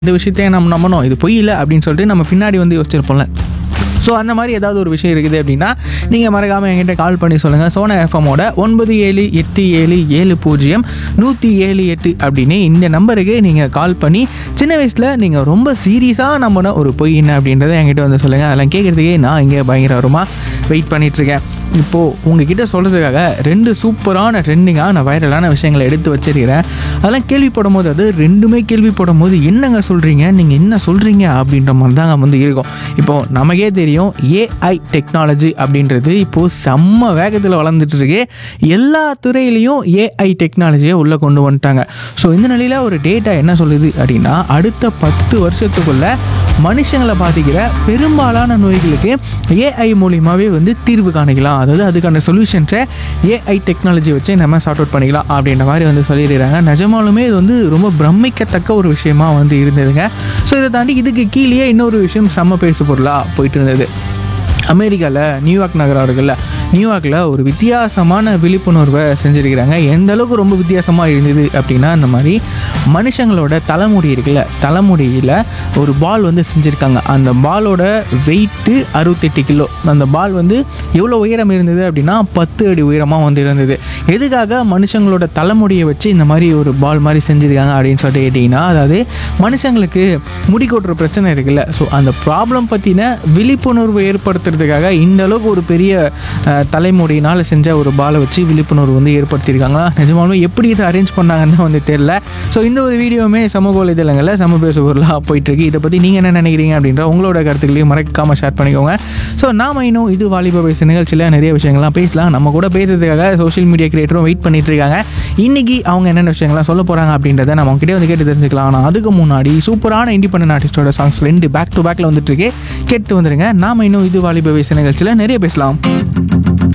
இந்த விஷயத்தையும் நம்ம நம்பணும் இது பொய் இல்லை அப்படின்னு சொல்லிட்டு நம்ம பின்னாடி வந்து யோசிச்சிருப்போம்ல ஸோ அந்த மாதிரி ஏதாவது ஒரு விஷயம் இருக்குது அப்படின்னா நீங்கள் மறக்காமல் என்கிட்ட கால் பண்ணி சொல்லுங்கள் சோனா எஃப்எம்மோட ஒன்பது ஏழு எட்டு ஏழு ஏழு பூஜ்ஜியம் நூற்றி ஏழு எட்டு அப்படின்னு இந்த நம்பருக்கு நீங்கள் கால் பண்ணி சின்ன வயசில் நீங்கள் ரொம்ப சீரியஸாக நம்பின ஒரு பொய் என்ன அப்படின்றத என்கிட்ட வந்து சொல்லுங்கள் அதெல்லாம் கேட்குறதுக்கே நான் இங்கே பயங்கரமாக வெயிட் பண்ணிகிட்ருக்கேன் இப்போது உங்ககிட்ட சொல்கிறதுக்காக ரெண்டு சூப்பரான ட்ரெண்டிங்கான வைரலான விஷயங்களை எடுத்து வச்சிருக்கிறேன் அதெல்லாம் கேள்விப்படும் போது அது ரெண்டுமே கேள்விப்படும் போது என்னங்க சொல்கிறீங்க நீங்கள் என்ன சொல்கிறீங்க அப்படின்ற மாதிரி தாங்க வந்து இருக்கும் இப்போது நமக்கே தெரியும் ஏஐ டெக்னாலஜி அப்படின்றது இப்போது செம்ம வேகத்தில் வளர்ந்துட்டு இருக்கு எல்லா துறையிலையும் ஏஐ டெக்னாலஜியை உள்ளே கொண்டு வந்துட்டாங்க ஸோ இந்த நிலையில் ஒரு டேட்டா என்ன சொல்லுது அப்படின்னா அடுத்த பத்து வருஷத்துக்குள்ளே மனுஷங்களை பாதிக்கிற பெரும்பாலான நோய்களுக்கு ஏஐ மூலியமாகவே வந்து தீர்வு காணிக்கலாம் அதாவது அதுக்கான சொல்யூஷன்ஸை ஏஐ டெக்னாலஜி வச்சு நம்ம சார்ட் அவுட் பண்ணிக்கலாம் அப்படின்ற மாதிரி வந்து சொல்லிடுறாங்க நிஜமாலுமே இது வந்து ரொம்ப பிரமிக்கத்தக்க ஒரு விஷயமா வந்து இருந்ததுங்க ஸோ இதை தாண்டி இதுக்கு கீழேயே இன்னொரு விஷயம் செம்ம பேசு பொருளாக போயிட்டு இருந்தது அமெரிக்காவில் நியூயார்க் நகரம் இருக்குல்ல நியூயார்க்கில் ஒரு வித்தியாசமான விழிப்புணர்வை செஞ்சுருக்கிறாங்க எந்த அளவுக்கு ரொம்ப வித்தியாசமாக இருந்தது அப்படின்னா இந்த மாதிரி மனுஷங்களோட தலைமுடி இருக்குல்ல தலைமுடியில் ஒரு பால் வந்து செஞ்சுருக்காங்க அந்த பாலோட வெயிட்டு அறுபத்தெட்டு கிலோ அந்த பால் வந்து எவ்வளோ உயரம் இருந்தது அப்படின்னா பத்து அடி உயரமாக வந்து இருந்தது எதுக்காக மனுஷங்களோட தலைமுடியை வச்சு இந்த மாதிரி ஒரு பால் மாதிரி செஞ்சுருக்காங்க அப்படின்னு சொல்லிட்டு கேட்டிங்கன்னா அதாவது மனுஷங்களுக்கு முடி கொட்டுற பிரச்சனை இருக்குல்ல ஸோ அந்த ப்ராப்ளம் பற்றின விழிப்புணர்வு ஏற்படுத்துறதுக்காக இந்த அளவுக்கு ஒரு பெரிய அஹ், தலைமுடியினால் செஞ்ச ஒரு பாலை வச்சு விழிப்புணர்வு வந்து ஏற்படுத்தியிருக்காங்களா நிஜமாலுமே எப்படி இதை அரேஞ்ச் பண்ணாங்கன்னு வந்து தெரில ஸோ இந்த ஒரு வீடியோவுமே சமூக வலைதளங்களில் சம பேச பொருளாக போயிட்டுருக்கு இதை பற்றி நீங்கள் என்ன நினைக்கிறீங்க அப்படின்ற உங்களோட கருத்துக்களையும் மறக்காமல் ஷேர் பண்ணிக்கோங்க ஸோ நாம இன்னும் இது வாலிப பேச நிகழ்ச்சியில் நிறைய விஷயங்கள்லாம் பேசலாம் நம்ம கூட பேசுறதுக்காக சோஷியல் மீடியா கிரியேட்டரும் வெயிட் பண்ணிட்டு இருக்காங்க இன்னைக்கு அவங்க என்னென்ன விஷயங்கள்லாம் சொல்ல போகிறாங்க அப்படின்றத நம்ம அவங்ககிட்ட வந்து கேட்டு தெரிஞ்சுக்கலாம் ஆனால் அதுக்கு முன்னாடி சூப்பரான இண்டிபெண்டன்ட் ஆர்டிஸ்டோட சாங்ஸ் ரெண்டு பேக் டு பேக்கில் வந்துட்டு இருக்கு கேட்டு வந்துருங்க நாம இன்னும் இது வாலிப பேச நிகழ்ச்சியில் நிறைய பேசலாம்